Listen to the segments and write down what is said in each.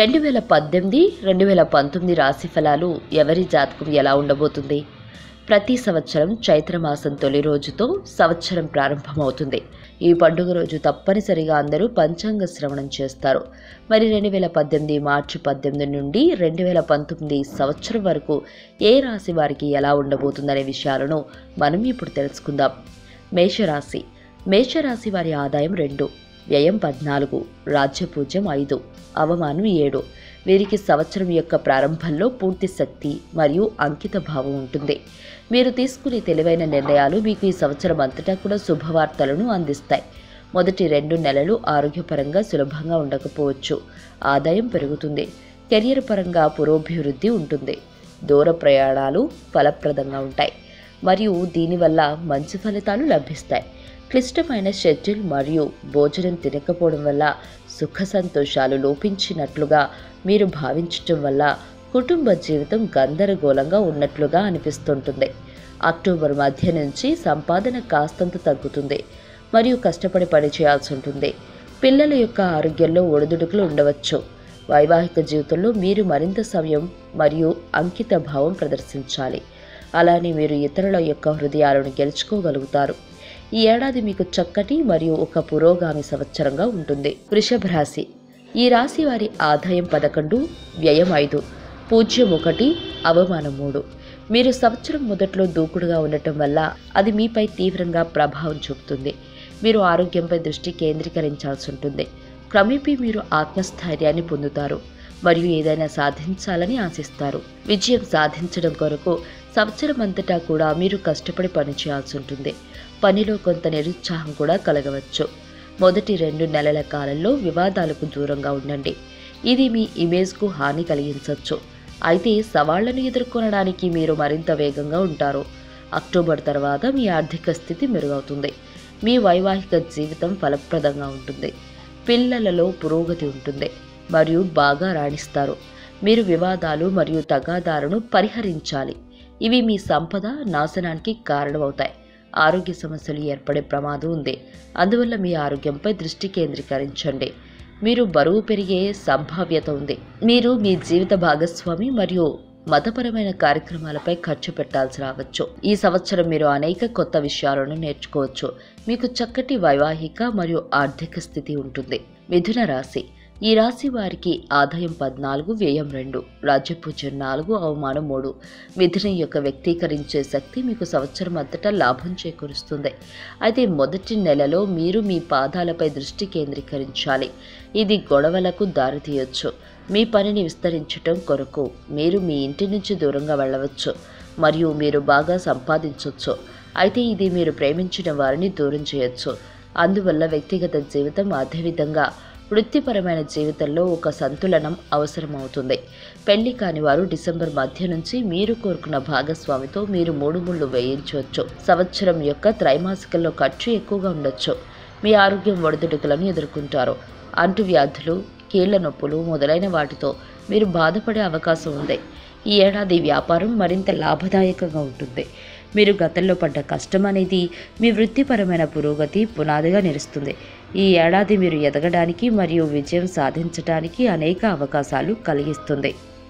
రెండు వేల పద్దెనిమిది రెండు వేల పంతొమ్మిది రాశి ఫలాలు ఎవరి జాతకం ఎలా ఉండబోతుంది ప్రతి సంవత్సరం చైత్రమాసం తొలి రోజుతో సంవత్సరం ప్రారంభమవుతుంది ఈ పండుగ రోజు తప్పనిసరిగా అందరూ పంచాంగ శ్రవణం చేస్తారు మరి రెండు వేల పద్దెనిమిది మార్చి పద్దెనిమిది నుండి రెండు వేల పంతొమ్మిది సంవత్సరం వరకు ఏ రాశి వారికి ఎలా ఉండబోతుందనే విషయాలను మనం ఇప్పుడు తెలుసుకుందాం మేషరాశి మేషరాశి వారి ఆదాయం రెండు వ్యయం పద్నాలుగు రాజ్యపూజ్యం ఐదు అవమానం ఏడు వీరికి సంవత్సరం యొక్క ప్రారంభంలో పూర్తి శక్తి మరియు అంకిత భావం ఉంటుంది మీరు తీసుకునే తెలివైన నిర్ణయాలు మీకు ఈ సంవత్సరం అంతటా కూడా శుభవార్తలను అందిస్తాయి మొదటి రెండు నెలలు ఆరోగ్యపరంగా సులభంగా ఉండకపోవచ్చు ఆదాయం పెరుగుతుంది కెరియర్ పరంగా పురోభివృద్ధి ఉంటుంది దూర ప్రయాణాలు ఫలప్రదంగా ఉంటాయి మరియు దీనివల్ల మంచి ఫలితాలు లభిస్తాయి క్లిష్టమైన షెడ్యూల్ మరియు భోజనం తినకపోవడం వల్ల సుఖ సంతోషాలు లోపించినట్లుగా మీరు భావించటం వల్ల కుటుంబ జీవితం గందరగోళంగా ఉన్నట్లుగా అనిపిస్తుంటుంది అక్టోబర్ మధ్య నుంచి సంపాదన కాస్తంత తగ్గుతుంది మరియు కష్టపడి పని చేయాల్సి ఉంటుంది పిల్లల యొక్క ఆరోగ్యంలో ఒడిదుడుకులు ఉండవచ్చు వైవాహిక జీవితంలో మీరు మరింత సమయం మరియు అంకిత భావం ప్రదర్శించాలి అలానే మీరు ఇతరుల యొక్క హృదయాలను గెలుచుకోగలుగుతారు ఈ ఏడాది మీకు చక్కటి మరియు ఒక పురోగామి సంవత్సరంగా ఉంటుంది వృషభ రాశి ఈ రాశి వారి ఆదాయం పదకొండు వ్యయం ఐదు పూజ్యం ఒకటి అవమానం మూడు మీరు సంవత్సరం మొదట్లో దూకుడుగా ఉండటం వల్ల అది మీపై తీవ్రంగా ప్రభావం చూపుతుంది మీరు ఆరోగ్యంపై దృష్టి కేంద్రీకరించాల్సి ఉంటుంది క్రమేపీ మీరు ఆత్మస్థైర్యాన్ని పొందుతారు మరియు ఏదైనా సాధించాలని ఆశిస్తారు విజయం సాధించడం కొరకు సంవత్సరం అంతటా కూడా మీరు కష్టపడి పనిచేయాల్సి ఉంటుంది పనిలో కొంత నిరుత్సాహం కూడా కలగవచ్చు మొదటి రెండు నెలల కాలంలో వివాదాలకు దూరంగా ఉండండి ఇది మీ ఇమేజ్కు హాని కలిగించవచ్చు అయితే సవాళ్లను ఎదుర్కొనడానికి మీరు మరింత వేగంగా ఉంటారు అక్టోబర్ తర్వాత మీ ఆర్థిక స్థితి మెరుగవుతుంది మీ వైవాహిక జీవితం ఫలప్రదంగా ఉంటుంది పిల్లలలో పురోగతి ఉంటుంది మరియు బాగా రాణిస్తారు మీరు వివాదాలు మరియు తగాదాలను పరిహరించాలి ఇవి మీ సంపద నాశనానికి కారణమవుతాయి ఆరోగ్య సమస్యలు ఏర్పడే ప్రమాదం ఉంది అందువల్ల మీ ఆరోగ్యంపై దృష్టి కేంద్రీకరించండి మీరు బరువు పెరిగే సంభావ్యత ఉంది మీరు మీ జీవిత భాగస్వామి మరియు మతపరమైన కార్యక్రమాలపై ఖర్చు పెట్టాల్సి రావచ్చు ఈ సంవత్సరం మీరు అనేక కొత్త విషయాలను నేర్చుకోవచ్చు మీకు చక్కటి వైవాహిక మరియు ఆర్థిక స్థితి ఉంటుంది మిథున రాశి ఈ రాశి వారికి ఆదాయం పద్నాలుగు వ్యయం రెండు రాజ్యపూజ్యం నాలుగు అవమానం మూడు మిథునం యొక్క వ్యక్తీకరించే శక్తి మీకు సంవత్సరం అంతటా లాభం చేకూరుస్తుంది అయితే మొదటి నెలలో మీరు మీ పాదాలపై దృష్టి కేంద్రీకరించాలి ఇది గొడవలకు దారితీయొచ్చు మీ పనిని విస్తరించటం కొరకు మీరు మీ ఇంటి నుంచి దూరంగా వెళ్ళవచ్చు మరియు మీరు బాగా సంపాదించవచ్చు అయితే ఇది మీరు ప్రేమించిన వారిని దూరం చేయొచ్చు అందువల్ల వ్యక్తిగత జీవితం అదేవిధంగా వృత్తిపరమైన జీవితంలో ఒక సంతులనం అవసరమవుతుంది పెళ్లి కాని వారు డిసెంబర్ మధ్య నుంచి మీరు కోరుకున్న భాగస్వామితో మీరు మూడు ముళ్ళు వేయించవచ్చు సంవత్సరం యొక్క త్రైమాసికంలో ఖర్చు ఎక్కువగా ఉండొచ్చు మీ ఆరోగ్యం ఒడిదుడుకులను ఎదుర్కొంటారు అంటువ్యాధులు కీళ్ల నొప్పులు మొదలైన వాటితో మీరు బాధపడే అవకాశం ఉంది ఈ ఏడాది వ్యాపారం మరింత లాభదాయకంగా ఉంటుంది మీరు గతంలో పడ్డ కష్టం అనేది మీ వృత్తిపరమైన పురోగతి పునాదిగా నిలుస్తుంది ఈ ఏడాది మీరు ఎదగడానికి మరియు విజయం సాధించడానికి అనేక అవకాశాలు కలిగిస్తుంది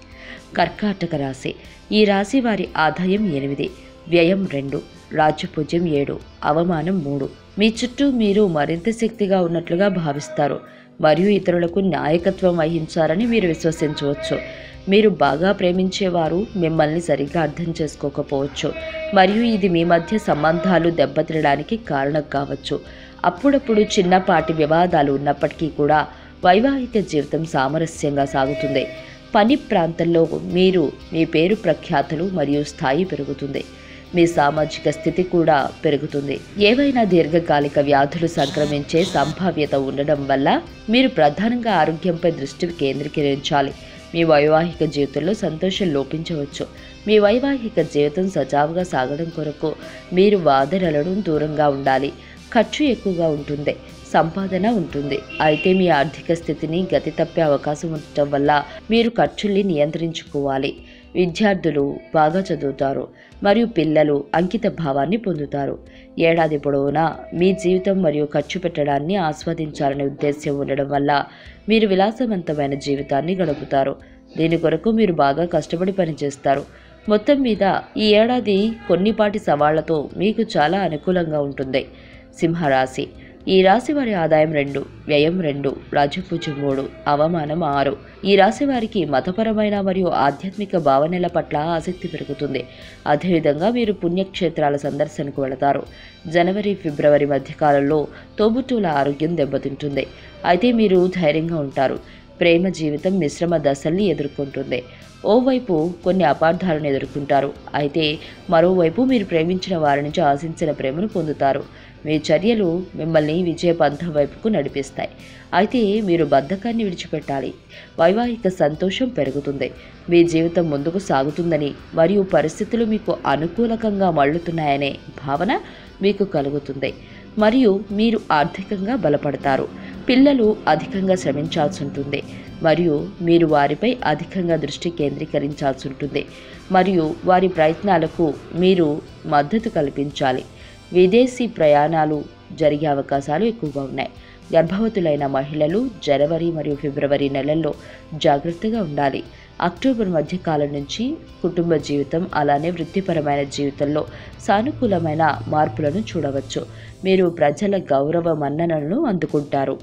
కర్కాటక రాశి ఈ రాశి వారి ఆదాయం ఎనిమిది వ్యయం రెండు రాజ్యపూజ్యం ఏడు అవమానం మూడు మీ చుట్టూ మీరు మరింత శక్తిగా ఉన్నట్లుగా భావిస్తారు మరియు ఇతరులకు నాయకత్వం వహించారని మీరు విశ్వసించవచ్చు మీరు బాగా ప్రేమించేవారు మిమ్మల్ని సరిగ్గా అర్థం చేసుకోకపోవచ్చు మరియు ఇది మీ మధ్య సంబంధాలు దెబ్బతినడానికి కారణం కావచ్చు అప్పుడప్పుడు చిన్నపాటి వివాదాలు ఉన్నప్పటికీ కూడా వైవాహిక జీవితం సామరస్యంగా సాగుతుంది పని ప్రాంతంలో మీరు మీ పేరు ప్రఖ్యాతులు మరియు స్థాయి పెరుగుతుంది మీ సామాజిక స్థితి కూడా పెరుగుతుంది ఏవైనా దీర్ఘకాలిక వ్యాధులు సంక్రమించే సంభావ్యత ఉండడం వల్ల మీరు ప్రధానంగా ఆరోగ్యంపై దృష్టి కేంద్రీకరించాలి మీ వైవాహిక జీవితంలో సంతోషం లోపించవచ్చు మీ వైవాహిక జీవితం సజావుగా సాగడం కొరకు మీరు వాదనలను దూరంగా ఉండాలి ఖర్చు ఎక్కువగా ఉంటుంది సంపాదన ఉంటుంది అయితే మీ ఆర్థిక స్థితిని గతి తప్పే అవకాశం ఉండటం వల్ల మీరు ఖర్చుల్ని నియంత్రించుకోవాలి విద్యార్థులు బాగా చదువుతారు మరియు పిల్లలు అంకిత భావాన్ని పొందుతారు ఏడాది పొడవునా మీ జీవితం మరియు ఖర్చు పెట్టడాన్ని ఆస్వాదించాలనే ఉద్దేశ్యం ఉండడం వల్ల మీరు విలాసవంతమైన జీవితాన్ని గడుపుతారు దీని కొరకు మీరు బాగా కష్టపడి పనిచేస్తారు మొత్తం మీద ఈ ఏడాది కొన్నిపాటి సవాళ్లతో మీకు చాలా అనుకూలంగా ఉంటుంది సింహరాశి ఈ రాశి వారి ఆదాయం రెండు వ్యయం రెండు రాజపూజ్యం మూడు అవమానం ఆరు ఈ రాశి వారికి మతపరమైన మరియు ఆధ్యాత్మిక భావనల పట్ల ఆసక్తి పెరుగుతుంది అదేవిధంగా మీరు పుణ్యక్షేత్రాల సందర్శనకు వెళతారు జనవరి ఫిబ్రవరి మధ్యకాలంలో తోబుట్టువుల ఆరోగ్యం దెబ్బతింటుంది అయితే మీరు ధైర్యంగా ఉంటారు ప్రేమ జీవితం మిశ్రమ దశల్ని ఎదుర్కొంటుంది ఓవైపు కొన్ని అపార్థాలను ఎదుర్కొంటారు అయితే మరోవైపు మీరు ప్రేమించిన వారి నుంచి ఆశించిన ప్రేమను పొందుతారు మీ చర్యలు మిమ్మల్ని విజయ పంథం వైపుకు నడిపిస్తాయి అయితే మీరు బద్ధకాన్ని విడిచిపెట్టాలి వైవాహిక సంతోషం పెరుగుతుంది మీ జీవితం ముందుకు సాగుతుందని మరియు పరిస్థితులు మీకు అనుకూలకంగా మళ్ళుతున్నాయనే భావన మీకు కలుగుతుంది మరియు మీరు ఆర్థికంగా బలపడతారు పిల్లలు అధికంగా శ్రమించాల్సి ఉంటుంది మరియు మీరు వారిపై అధికంగా దృష్టి కేంద్రీకరించాల్సి ఉంటుంది మరియు వారి ప్రయత్నాలకు మీరు మద్దతు కల్పించాలి విదేశీ ప్రయాణాలు జరిగే అవకాశాలు ఎక్కువగా ఉన్నాయి గర్భవతులైన మహిళలు జనవరి మరియు ఫిబ్రవరి నెలల్లో జాగ్రత్తగా ఉండాలి అక్టోబర్ మధ్యకాలం నుంచి కుటుంబ జీవితం అలానే వృత్తిపరమైన జీవితంలో సానుకూలమైన మార్పులను చూడవచ్చు మీరు ప్రజల గౌరవ మన్ననలను అందుకుంటారు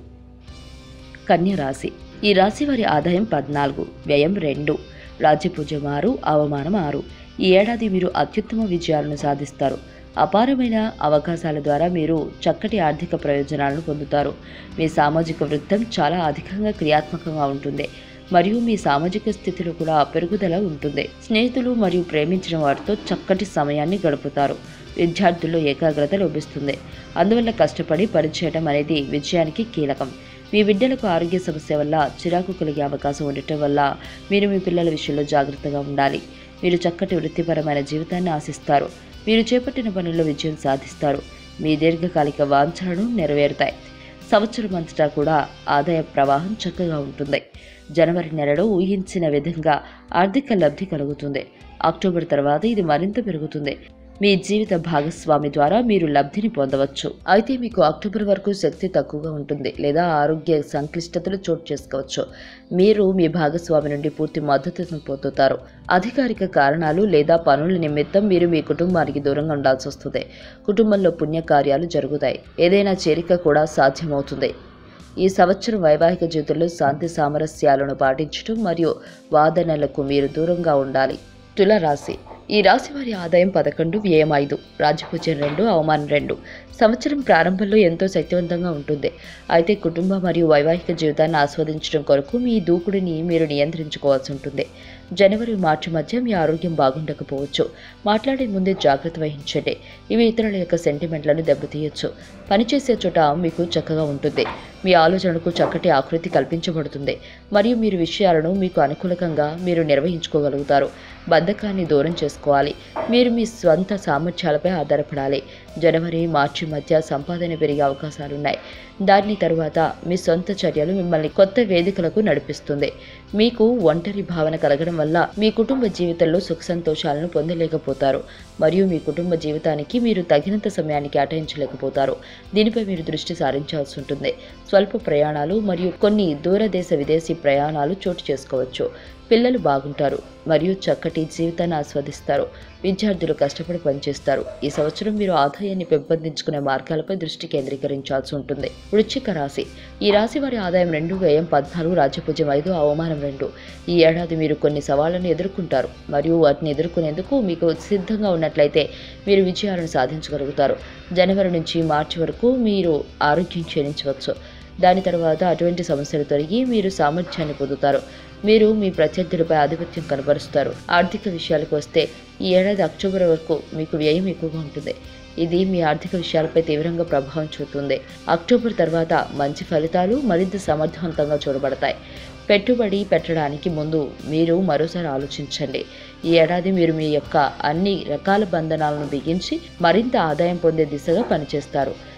కన్య రాశి ఈ రాశి వారి ఆదాయం పద్నాలుగు వ్యయం రెండు రాజ్యపూజ్యం ఆరు అవమానం ఆరు ఈ ఏడాది మీరు అత్యుత్తమ విజయాలను సాధిస్తారు అపారమైన అవకాశాల ద్వారా మీరు చక్కటి ఆర్థిక ప్రయోజనాలను పొందుతారు మీ సామాజిక వృత్తం చాలా అధికంగా క్రియాత్మకంగా ఉంటుంది మరియు మీ సామాజిక స్థితిలో కూడా పెరుగుదల ఉంటుంది స్నేహితులు మరియు ప్రేమించిన వారితో చక్కటి సమయాన్ని గడుపుతారు విద్యార్థుల్లో ఏకాగ్రత లభిస్తుంది అందువల్ల కష్టపడి పనిచేయడం అనేది విజయానికి కీలకం మీ బిడ్డలకు ఆరోగ్య సమస్య వల్ల చిరాకు కలిగే అవకాశం ఉండటం వల్ల మీరు మీ పిల్లల విషయంలో జాగ్రత్తగా ఉండాలి మీరు చక్కటి వృత్తిపరమైన జీవితాన్ని ఆశిస్తారు మీరు చేపట్టిన పనుల్లో విజయం సాధిస్తారు మీ దీర్ఘకాలిక వాంఛలను నెరవేరుతాయి సంవత్సరం అంతటా కూడా ఆదాయ ప్రవాహం చక్కగా ఉంటుంది జనవరి నెలలో ఊహించిన విధంగా ఆర్థిక లబ్ధి కలుగుతుంది అక్టోబర్ తర్వాత ఇది మరింత పెరుగుతుంది మీ జీవిత భాగస్వామి ద్వారా మీరు లబ్ధిని పొందవచ్చు అయితే మీకు అక్టోబర్ వరకు శక్తి తక్కువగా ఉంటుంది లేదా ఆరోగ్య సంక్లిష్టతలు చోటు చేసుకోవచ్చు మీరు మీ భాగస్వామి నుండి పూర్తి మద్దతును పొందుతారు అధికారిక కారణాలు లేదా పనుల నిమిత్తం మీరు మీ కుటుంబానికి దూరంగా ఉండాల్సి వస్తుంది కుటుంబంలో పుణ్యకార్యాలు జరుగుతాయి ఏదైనా చేరిక కూడా సాధ్యమవుతుంది ఈ సంవత్సరం వైవాహిక జీవితంలో శాంతి సామరస్యాలను పాటించడం మరియు వాదనలకు మీరు దూరంగా ఉండాలి తులరాశి ఈ రాశి వారి ఆదాయం పదకొండు వ్యయం ఐదు రాజపూజ్యం రెండు అవమానం రెండు సంవత్సరం ప్రారంభంలో ఎంతో శక్తివంతంగా ఉంటుంది అయితే కుటుంబ మరియు వైవాహిక జీవితాన్ని ఆస్వాదించడం కొరకు మీ దూకుడిని మీరు నియంత్రించుకోవాల్సి ఉంటుంది జనవరి మార్చి మధ్య మీ ఆరోగ్యం బాగుండకపోవచ్చు మాట్లాడే ముందే జాగ్రత్త వహించండి ఇవి ఇతరుల యొక్క సెంటిమెంట్లను దెబ్బతీయొచ్చు పనిచేసే చోట మీకు చక్కగా ఉంటుంది మీ ఆలోచనలకు చక్కటి ఆకృతి కల్పించబడుతుంది మరియు మీరు విషయాలను మీకు అనుకూలకంగా మీరు నిర్వహించుకోగలుగుతారు బద్ధకాన్ని దూరం చేసుకోవాలి మీరు మీ స్వంత సామర్థ్యాలపై ఆధారపడాలి జనవరి మార్చి మధ్య సంపాదన పెరిగే అవకాశాలున్నాయి దాని తరువాత మీ సొంత చర్యలు మిమ్మల్ని కొత్త వేదికలకు నడిపిస్తుంది మీకు ఒంటరి భావన కలగడం వల్ల మీ కుటుంబ జీవితంలో సుఖ సంతోషాలను పొందలేకపోతారు మరియు మీ కుటుంబ జీవితానికి మీరు తగినంత సమయాన్ని కేటాయించలేకపోతారు దీనిపై మీరు దృష్టి సారించాల్సి ఉంటుంది స్వల్ప ప్రయాణాలు మరియు కొన్ని దూరదేశ విదేశీ ప్రయాణాలు చోటు చేసుకోవచ్చు పిల్లలు బాగుంటారు మరియు చక్కటి జీవితాన్ని ఆస్వాదిస్తారు విద్యార్థులు కష్టపడి పనిచేస్తారు ఈ సంవత్సరం మీరు ఆదాయాన్ని పెంపొందించుకునే మార్గాలపై దృష్టి కేంద్రీకరించాల్సి ఉంటుంది వృశ్చిక రాశి ఈ రాశి వారి ఆదాయం రెండు వ్యయం పద్నాలుగు రాజ్యపూజ్యం ఐదు అవమానం రెండు ఈ ఏడాది మీరు కొన్ని సవాళ్లను ఎదుర్కొంటారు మరియు వాటిని ఎదుర్కొనేందుకు మీకు సిద్ధంగా ఉన్నట్లయితే మీరు విజయాలను సాధించగలుగుతారు జనవరి నుంచి మార్చి వరకు మీరు ఆరోగ్యం క్షీణించవచ్చు దాని తర్వాత అటువంటి సమస్యలు తొలగి మీరు సామర్థ్యాన్ని పొందుతారు మీరు మీ ప్రత్యర్థులపై ఆధిపత్యం కనబరుస్తారు ఆర్థిక విషయాలకు వస్తే ఈ ఏడాది అక్టోబర్ వరకు మీకు వ్యయం ఎక్కువగా ఉంటుంది ఇది మీ ఆర్థిక విషయాలపై తీవ్రంగా ప్రభావం చూపుతుంది అక్టోబర్ తర్వాత మంచి ఫలితాలు మరింత సమర్థవంతంగా చూడబడతాయి పెట్టుబడి పెట్టడానికి ముందు మీరు మరోసారి ఆలోచించండి ఈ ఏడాది మీరు మీ యొక్క అన్ని రకాల బంధనాలను బిగించి మరింత ఆదాయం పొందే దిశగా పనిచేస్తారు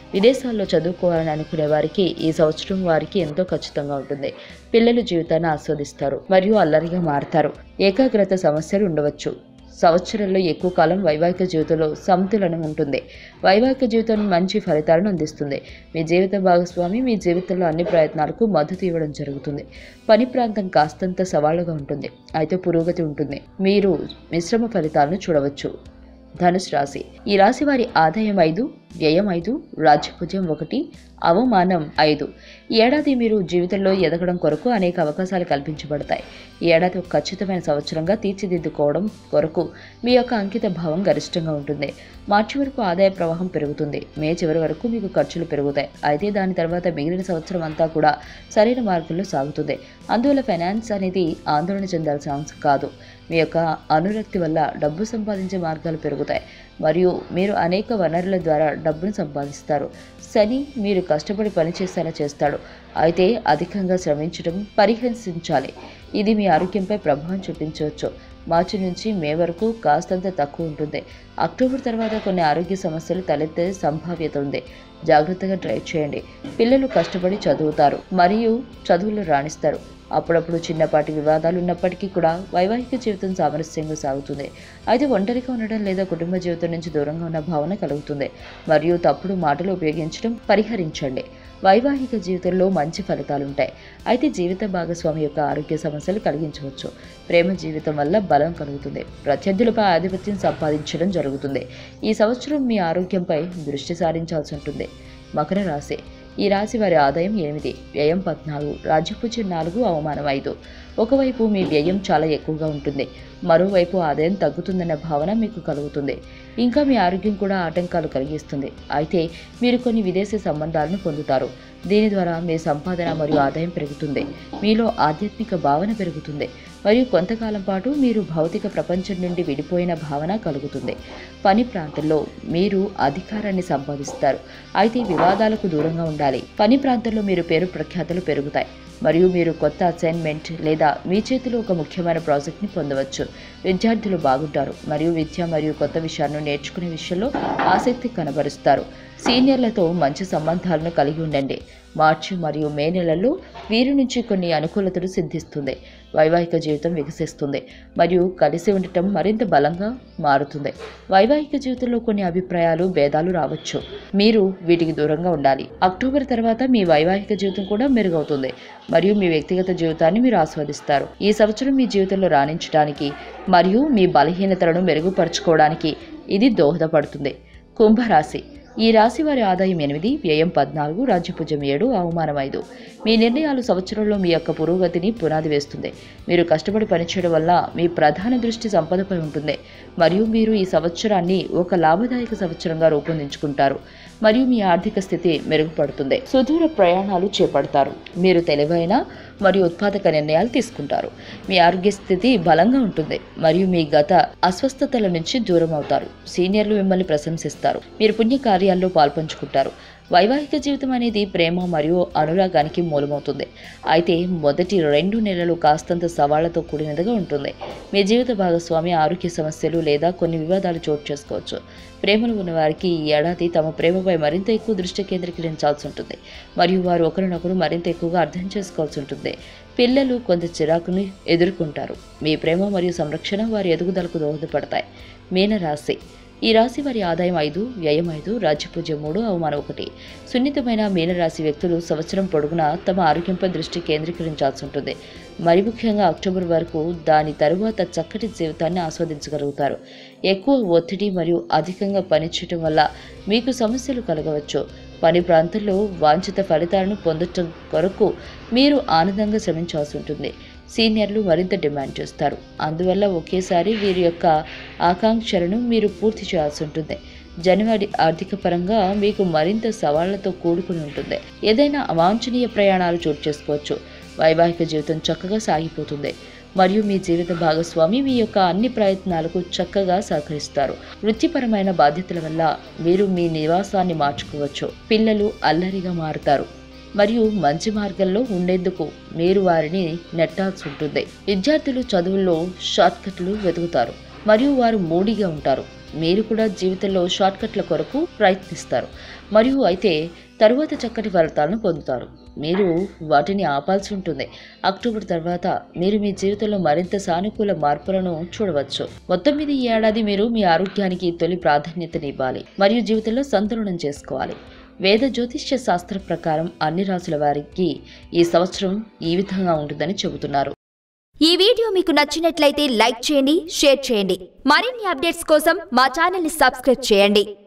విదేశాల్లో చదువుకోవాలని అనుకునే వారికి ఈ సంవత్సరం వారికి ఎంతో ఖచ్చితంగా ఉంటుంది పిల్లలు జీవితాన్ని ఆస్వాదిస్తారు మరియు అల్లరిగా మారతారు ఏకాగ్రత సమస్యలు ఉండవచ్చు సంవత్సరంలో ఎక్కువ కాలం వైవాహిక జీవితంలో సమతులనం ఉంటుంది వైవాహిక జీవితం మంచి ఫలితాలను అందిస్తుంది మీ జీవిత భాగస్వామి మీ జీవితంలో అన్ని ప్రయత్నాలకు మద్దతు ఇవ్వడం జరుగుతుంది పని ప్రాంతం కాస్తంత సవాళ్లుగా ఉంటుంది అయితే పురోగతి ఉంటుంది మీరు మిశ్రమ ఫలితాలను చూడవచ్చు ధనుసు రాశి ఈ రాశి వారి ఆదాయం ఐదు వ్యయం ఐదు రాజ్యపూజ్యం ఒకటి అవమానం ఐదు ఈ ఏడాది మీరు జీవితంలో ఎదగడం కొరకు అనేక అవకాశాలు కల్పించబడతాయి ఈ ఏడాది ఒక ఖచ్చితమైన సంవత్సరంగా తీర్చిదిద్దుకోవడం కొరకు మీ యొక్క అంకిత భావం గరిష్టంగా ఉంటుంది మార్చి వరకు ఆదాయ ప్రవాహం పెరుగుతుంది మే చివరి వరకు మీకు ఖర్చులు పెరుగుతాయి అయితే దాని తర్వాత మిగిలిన సంవత్సరం అంతా కూడా సరైన మార్గంలో సాగుతుంది అందువల్ల ఫైనాన్స్ అనేది ఆందోళన చెందాల్సిన అంశం కాదు మీ యొక్క అనురక్తి వల్ల డబ్బు సంపాదించే మార్గాలు పెరుగుతాయి మరియు మీరు అనేక వనరుల ద్వారా డబ్బును సంపాదిస్తారు శని మీరు కష్టపడి పనిచేసేలా చేస్తాడు అయితే అధికంగా శ్రమించడం పరిహసించాలి ఇది మీ ఆరోగ్యంపై ప్రభావం చూపించవచ్చు మార్చి నుంచి మే వరకు కాస్తంత తక్కువ ఉంటుంది అక్టోబర్ తర్వాత కొన్ని ఆరోగ్య సమస్యలు తలెత్తే సంభావ్యత ఉంది జాగ్రత్తగా డ్రైవ్ చేయండి పిల్లలు కష్టపడి చదువుతారు మరియు చదువులు రాణిస్తారు అప్పుడప్పుడు చిన్నపాటి వివాదాలు ఉన్నప్పటికీ కూడా వైవాహిక జీవితం సామరస్యంగా సాగుతుంది అయితే ఒంటరిగా ఉండడం లేదా కుటుంబ జీవితం నుంచి దూరంగా ఉన్న భావన కలుగుతుంది మరియు తప్పుడు మాటలు ఉపయోగించడం పరిహరించండి వైవాహిక జీవితంలో మంచి ఫలితాలు ఉంటాయి అయితే జీవిత భాగస్వామి యొక్క ఆరోగ్య సమస్యలు కలిగించవచ్చు ప్రేమ జీవితం వల్ల బలం కలుగుతుంది ప్రత్యర్థులపై ఆధిపత్యం సంపాదించడం జరుగుతుంది ఈ సంవత్సరం మీ ఆరోగ్యంపై దృష్టి సారించాల్సి ఉంటుంది మకర రాశి ఈ రాశి వారి ఆదాయం ఎనిమిది వ్యయం పద్నాలుగు రాజ్యపూజ్యం నాలుగు అవమానం ఐదు ఒకవైపు మీ వ్యయం చాలా ఎక్కువగా ఉంటుంది మరోవైపు ఆదాయం తగ్గుతుందన్న భావన మీకు కలుగుతుంది ఇంకా మీ ఆరోగ్యం కూడా ఆటంకాలు కలిగిస్తుంది అయితే మీరు కొన్ని విదేశీ సంబంధాలను పొందుతారు దీని ద్వారా మీ సంపాదన మరియు ఆదాయం పెరుగుతుంది మీలో ఆధ్యాత్మిక భావన పెరుగుతుంది మరియు కొంతకాలం పాటు మీరు భౌతిక ప్రపంచం నుండి విడిపోయిన భావన కలుగుతుంది పని ప్రాంతంలో మీరు అధికారాన్ని సంపాదిస్తారు అయితే వివాదాలకు దూరంగా ఉండాలి పని ప్రాంతంలో మీరు పేరు ప్రఖ్యాతలు పెరుగుతాయి మరియు మీరు కొత్త అసైన్మెంట్ లేదా మీ చేతిలో ఒక ముఖ్యమైన ప్రాజెక్ట్ని పొందవచ్చు విద్యార్థులు బాగుంటారు మరియు విద్య మరియు కొత్త విషయాలను నేర్చుకునే విషయంలో ఆసక్తి కనబరుస్తారు సీనియర్లతో మంచి సంబంధాలను కలిగి ఉండండి మార్చి మరియు మే నెలల్లో వీరి నుంచి కొన్ని అనుకూలతలు సిద్ధిస్తుంది వైవాహిక జీవితం వికసిస్తుంది మరియు కలిసి ఉండటం మరింత బలంగా మారుతుంది వైవాహిక జీవితంలో కొన్ని అభిప్రాయాలు భేదాలు రావచ్చు మీరు వీటికి దూరంగా ఉండాలి అక్టోబర్ తర్వాత మీ వైవాహిక జీవితం కూడా మెరుగవుతుంది మరియు మీ వ్యక్తిగత జీవితాన్ని మీరు ఆస్వాదిస్తారు ఈ సంవత్సరం మీ జీవితంలో రాణించడానికి మరియు మీ బలహీనతలను మెరుగుపరుచుకోవడానికి ఇది దోహదపడుతుంది కుంభరాశి ఈ రాశి వారి ఆదాయం ఎనిమిది వ్యయం పద్నాలుగు రాజ్యపూజ్యం ఏడు అవమానం ఐదు మీ నిర్ణయాలు సంవత్సరంలో మీ యొక్క పురోగతిని పునాది వేస్తుంది మీరు కష్టపడి పనిచేయడం వల్ల మీ ప్రధాన దృష్టి సంపదపై ఉంటుంది మరియు మీరు ఈ సంవత్సరాన్ని ఒక లాభదాయక సంవత్సరంగా రూపొందించుకుంటారు మరియు మీ ఆర్థిక స్థితి మెరుగుపడుతుంది సుదూర ప్రయాణాలు చేపడతారు మీరు తెలివైన మరియు ఉత్పాదక నిర్ణయాలు తీసుకుంటారు మీ ఆరోగ్య స్థితి బలంగా ఉంటుంది మరియు మీ గత అస్వస్థతల నుంచి దూరం అవుతారు సీనియర్లు మిమ్మల్ని ప్రశంసిస్తారు మీరు పుణ్య కార్యాల్లో పాల్పంచుకుంటారు వైవాహిక జీవితం అనేది ప్రేమ మరియు అనురాగానికి మూలమవుతుంది అయితే మొదటి రెండు నెలలు కాస్తంత సవాళ్లతో కూడినదిగా ఉంటుంది మీ జీవిత భాగస్వామి ఆరోగ్య సమస్యలు లేదా కొన్ని వివాదాలు చోటు చేసుకోవచ్చు ప్రేమలో ఉన్న వారికి ఈ ఏడాది తమ ప్రేమపై మరింత ఎక్కువ దృష్టి కేంద్రీకరించాల్సి ఉంటుంది మరియు వారు ఒకరినొకరు మరింత ఎక్కువగా అర్థం చేసుకోవాల్సి ఉంటుంది పిల్లలు కొంత చిరాకును ఎదుర్కొంటారు మీ ప్రేమ మరియు సంరక్షణ వారి ఎదుగుదలకు దోహదపడతాయి మీనరాశి ఈ రాశి వారి ఆదాయం ఐదు వ్యయం ఐదు రాజ్యపూజ్యం మూడు అవమానం ఒకటి సున్నితమైన మీనరాశి వ్యక్తులు సంవత్సరం పొడుగునా తమ ఆరోగ్యంపై దృష్టి కేంద్రీకరించాల్సి ఉంటుంది మరి ముఖ్యంగా అక్టోబర్ వరకు దాని తరువాత చక్కటి జీవితాన్ని ఆస్వాదించగలుగుతారు ఎక్కువ ఒత్తిడి మరియు అధికంగా పనిచేయటం వల్ల మీకు సమస్యలు కలగవచ్చు పని ప్రాంతంలో వాంఛిత ఫలితాలను పొందటం కొరకు మీరు ఆనందంగా శ్రమించాల్సి ఉంటుంది సీనియర్లు మరింత డిమాండ్ చేస్తారు అందువల్ల ఒకేసారి వీరి యొక్క ఆకాంక్షలను మీరు పూర్తి చేయాల్సి ఉంటుంది జనవరి ఆర్థిక పరంగా మీకు మరింత సవాళ్లతో కూడుకుని ఉంటుంది ఏదైనా అవాంఛనీయ ప్రయాణాలు చోటు చేసుకోవచ్చు వైవాహిక జీవితం చక్కగా సాగిపోతుంది మరియు మీ జీవిత భాగస్వామి మీ యొక్క అన్ని ప్రయత్నాలకు చక్కగా సహకరిస్తారు వృత్తిపరమైన బాధ్యతల వల్ల మీరు మీ నివాసాన్ని మార్చుకోవచ్చు పిల్లలు అల్లరిగా మారుతారు మరియు మంచి మార్గంలో ఉండేందుకు మీరు వారిని నెట్టాల్సి ఉంటుంది విద్యార్థులు చదువుల్లో షార్ట్కట్లు వెతుకుతారు మరియు వారు మూడీగా ఉంటారు మీరు కూడా జీవితంలో షార్ట్కట్ల కొరకు ప్రయత్నిస్తారు మరియు అయితే తరువాత చక్కటి ఫలితాలను పొందుతారు మీరు వాటిని ఆపాల్సి ఉంటుంది అక్టోబర్ తర్వాత మీరు మీ జీవితంలో మరింత సానుకూల మార్పులను చూడవచ్చు మొత్తం మీద ఈ ఏడాది మీరు మీ ఆరోగ్యానికి తొలి ప్రాధాన్యతనివ్వాలి మరియు జీవితంలో సంతులనం చేసుకోవాలి వేద జ్యోతిష్య శాస్త్ర ప్రకారం అన్ని రాసుల వారికి ఈ సంవత్సరం ఈ విధంగా ఉంటుందని చెబుతున్నారు ఈ వీడియో మీకు నచ్చినట్లయితే లైక్ చేయండి షేర్ చేయండి మరిన్ని అప్డేట్స్ కోసం మా ఛానల్ని సబ్స్క్రైబ్ చేయండి